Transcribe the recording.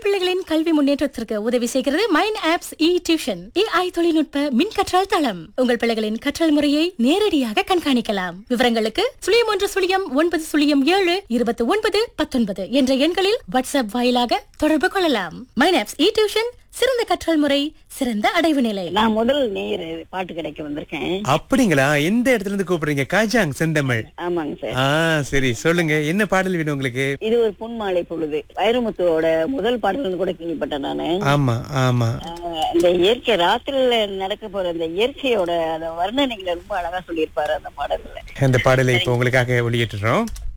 பிள்ளைகளின் கல்வி முன்னேற்றத்திற்கு உதவி செய்கிறது mind apps E tuition AI தொழில்நுட்ப மின் கற்றல் தளம் உங்கள் பிள்ளைகளின் கற்றல் முறையை நேரடியாக கண்காணிக்கலாம் விவரங்களுக்கு சுழியம் ஒன்று சுழியம் ஒன்பது சுழியம் ஏழு இருபத்தி ஒன்பது பத்தொன்பது என்ற எண்களில் வாட்ஸ்அப் வாயிலாக தொடர்பு கொள்ளலாம் மைண்ட் ஆப்ஸ் இ டியூஷன் சிறந்த கற்றல் முறை சிறந்த அடைவு நிலை நான் முதல் நேர் பாட்டு கடைக்கு வந்திருக்கேன் அப்படிங்களா எந்த இடத்துல இருந்து கூப்பிடுறீங்க காஜாங் செந்தமிழ் ஆமாங்க சார் ஆ சரி சொல்லுங்க என்ன பாடல் வேணும் உங்களுக்கு இது ஒரு பொன்மாலை பொழுது வைரமுத்துவோட முதல் பாடல்னு கூட கேள்விப்பட்டேன் நானு ஆமா ஆமா ஆஹ் இந்த இயற்கை ராத்திரில நடக்க போற இந்த இயற்கையோட அந்த வர்ணனைகளை ரொம்ப அழகா சொல்லியிருப்பாரு அந்த பாடல்ல அந்த பாடலை இப்போ உங்களுக்காக வெளியிட்டுறோம்